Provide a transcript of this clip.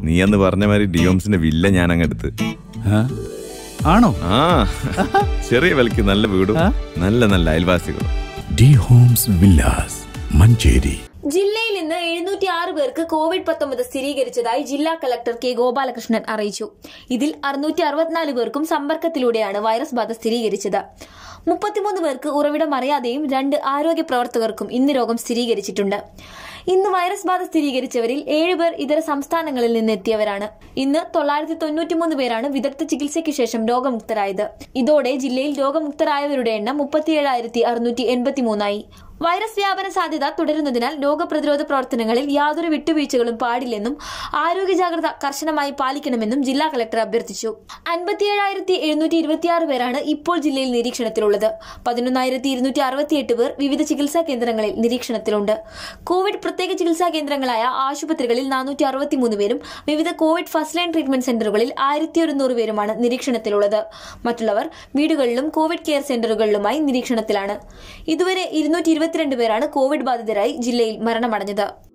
നീ അന്ന് പറഞ്ഞ മാതിരി ഡിയോംസിന്റെ വില്ല ഞാൻ അങ്ങെടുത്ത് ആ? ആണോ ആ ചെറിയ വിലക്ക് നല്ല വീടും നല്ല നല്ല അയൽവാസികളും ഡി ഹോംസ് വില്ലാസ് മഞ്ചേരി ജില്ലയിൽ ഇന്ന് എഴുന്നൂറ്റി ആറ് പേർക്ക് കോവിഡ് പത്തൊമ്പത് സ്ഥിരീകരിച്ചതായി ജില്ലാ കളക്ടർ കെ ഗോപാലകൃഷ്ണൻ അറിയിച്ചു ഇതിൽ അറുന്നൂറ്റി അറുപത്തിനാല് പേർക്കും സമ്പർക്കത്തിലൂടെയാണ് വൈറസ് ബാധ സ്ഥിരീകരിച്ചത് മുപ്പത്തിമൂന്ന് പേർക്ക് ഉറവിടം അറിയാതെയും രണ്ട് ആരോഗ്യ പ്രവർത്തകർക്കും ഇന്ന് രോഗം സ്ഥിരീകരിച്ചിട്ടുണ്ട് ഇന്ന് വൈറസ് ബാധ സ്ഥിരീകരിച്ചവരിൽ ഏഴുപേർ ഇതര സംസ്ഥാനങ്ങളിൽ നിന്ന് എത്തിയവരാണ് ഇന്ന് തൊള്ളായിരത്തി തൊണ്ണൂറ്റിമൂന്ന് പേരാണ് വിദഗ്ധ ചികിത്സയ്ക്ക് ശേഷം രോഗമുക്തരായത് ഇതോടെ ജില്ലയിൽ രോഗമുക്തരായവരുടെ എണ്ണം മുപ്പത്തിയേഴായിരത്തി അറുന്നൂറ്റി എൺപത്തിമൂന്നായി വൈറസ് വ്യാപന സാധ്യത തുടരുന്നതിനാൽ രോഗപ്രതിരോധ പ്രവർത്തനങ്ങളിൽ യാതൊരു വിട്ടുവീഴ്ചകളും പാടില്ലെന്നും ആരോഗ്യ ജാഗ്രത കർശനമായി പാലിക്കണമെന്നും ജില്ലാ കളക്ടർ അഭ്യർത്ഥിച്ചു അൻപത്തിയേഴായിരത്തി എഴുന്നൂറ്റി ഇരുപത്തിയാറ് പേരാണ് ഇപ്പോൾ ജില്ലയിൽ നിരീക്ഷണത്തിലുള്ളത് പതിനൊന്നായിരത്തി ഇരുന്നൂറ്റി അറുപത്തിയെട്ട് പേർ വിവിധ ചികിത്സാ കേന്ദ്രങ്ങളിൽ നിരീക്ഷണത്തിലുണ്ട് കോവിഡ് പ്രത്യേക ചികിത്സാ കേന്ദ്രങ്ങളായ ആശുപത്രികളിൽ നാനൂറ്റി അറുപത്തിമൂന്ന് പേരും വിവിധ കോവിഡ് ഫസ്റ്റ് ലൈൻ ട്രീറ്റ്മെന്റ് സെന്ററുകളിൽ ആയിരത്തി ഒരുന്നൂറ് പേരുമാണ് നിരീക്ഷണത്തിലുള്ളത് മറ്റുള്ളവർ വീടുകളിലും കോവിഡ് കെയർ സെന്ററുകളിലുമായി നിരീക്ഷണത്തിലാണ് ഇതുവരെ ഇരുന്നൂറ്റി ഇരുപത്തിരണ്ട് പേരാണ് കോവിഡ് ബാധിതരായി ജില്ലയിൽ മരണമടഞ്ഞത്